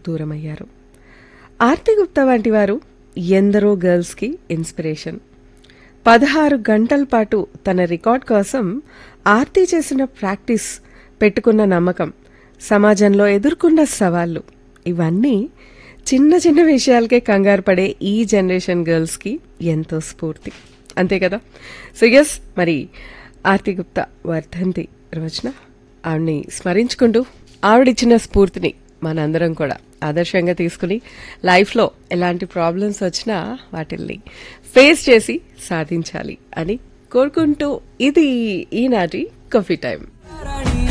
దూరమయ్యారు ఆర్తి గుప్తా వంటి వారు ఎందరో గర్ల్స్కి ఇన్స్పిరేషన్ పదహారు గంటల పాటు తన రికార్డ్ కోసం ఆర్తి చేసిన ప్రాక్టీస్ పెట్టుకున్న నమ్మకం సమాజంలో ఎదుర్కొన్న సవాళ్లు ఇవన్నీ చిన్న చిన్న విషయాలకే కంగారు పడే ఈ జనరేషన్ గర్ల్స్కి ఎంతో స్ఫూర్తి అంతే కదా సో ఎస్ మరి ఆర్తి గుప్తా వర్ధంతి రోజున ఆవిడ్ని స్మరించుకుంటూ ఆవిడిచ్చిన స్ఫూర్తిని మనందరం కూడా ఆదర్శంగా తీసుకుని లైఫ్లో ఎలాంటి ప్రాబ్లమ్స్ వచ్చినా వాటిల్ని ఫేస్ చేసి సాధించాలి అని కోరుకుంటూ ఇది ఈనాటి కాఫీ టైం